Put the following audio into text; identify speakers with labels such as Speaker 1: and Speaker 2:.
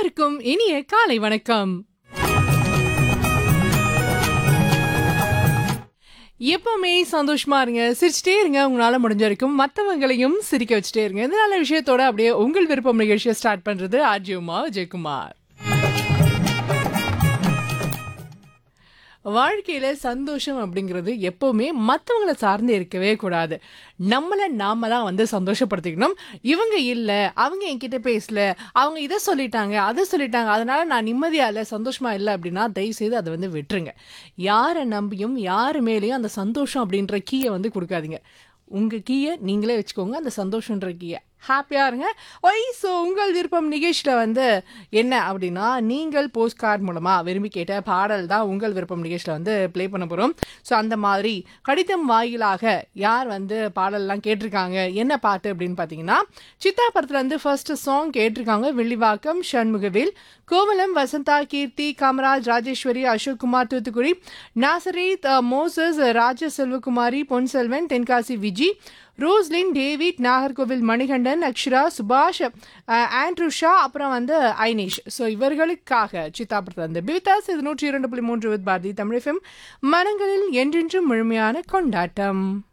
Speaker 1: அனைவருக்கும் இனிய காலை வணக்கம் எப்பவுமே சந்தோஷமா இருங்க சிரிச்சிட்டே இருங்க உங்களால முடிஞ்ச வரைக்கும் மற்றவங்களையும் சிரிக்க வச்சுட்டே இருங்க இந்த நல்ல விஷயத்தோட அப்படியே உங்கள் விருப்பம் நிகழ்ச்சியை ஸ்டார்ட் பண்றது ஆர்ஜியுமா விஜயகுமார் வாழ்க்கையில சந்தோஷம் அப்படிங்கிறது எப்பவுமே மற்றவங்களை சார்ந்து இருக்கவே கூடாது நம்மளை நாம தான் வந்து சந்தோஷப்படுத்திக்கணும் இவங்க இல்லை அவங்க என்கிட்ட பேசல அவங்க இதை சொல்லிட்டாங்க அதை சொல்லிட்டாங்க அதனால நான் நிம்மதியா இல்லை சந்தோஷமா இல்லை அப்படின்னா தயவு செய்து அதை வந்து விட்டுருங்க யாரை நம்பியும் யாரு மேலேயும் அந்த சந்தோஷம் அப்படின்ற கீயை வந்து கொடுக்காதீங்க உங்க கீயை நீங்களே வச்சுக்கோங்க அந்த சந்தோஷன்ற கீயை ஹாப்பியாக இருங்க ஒய் ஸோ உங்கள் விருப்பம் நிகழ்ச்சியில் வந்து என்ன அப்படின்னா நீங்கள் போஸ்ட் கார்டு மூலமாக விரும்பி கேட்ட பாடல் தான் உங்கள் விருப்பம் நிகழ்ச்சியில் வந்து ப்ளே பண்ண போகிறோம் ஸோ அந்த மாதிரி கடிதம் வாயிலாக யார் வந்து பாடல்லாம் கேட்டிருக்காங்க என்ன பாட்டு அப்படின்னு பார்த்தீங்கன்னா சித்தா படத்துலேருந்து ஃபர்ஸ்ட் சாங் கேட்டிருக்காங்க வெள்ளிவாக்கம் ஷண்முகவேல் கோவலம் வசந்தா கீர்த்தி காமராஜ் ராஜேஸ்வரி அசோக் குமார் தூத்துக்குடி நாசரீத் அஹ், Moses Raja Selvakumari Ponselvan Tenkasi Viji Roslin David Nagercoil Manikandan Akshara Subash அஹ், ஆண்ட்ரூஷா அப்புறம் வந்து ஐனிஷ் ஸோ இவர்களுக்காக சித்தாபுரத்தில் வந்து பிவிதாஸ் இது நூற்றி இரண்டு புள்ளி மூன்று வித் பாரதி தமிழ் FM. மனங்களில் என்றென்றும் முழுமையான கொண்டாட்டம்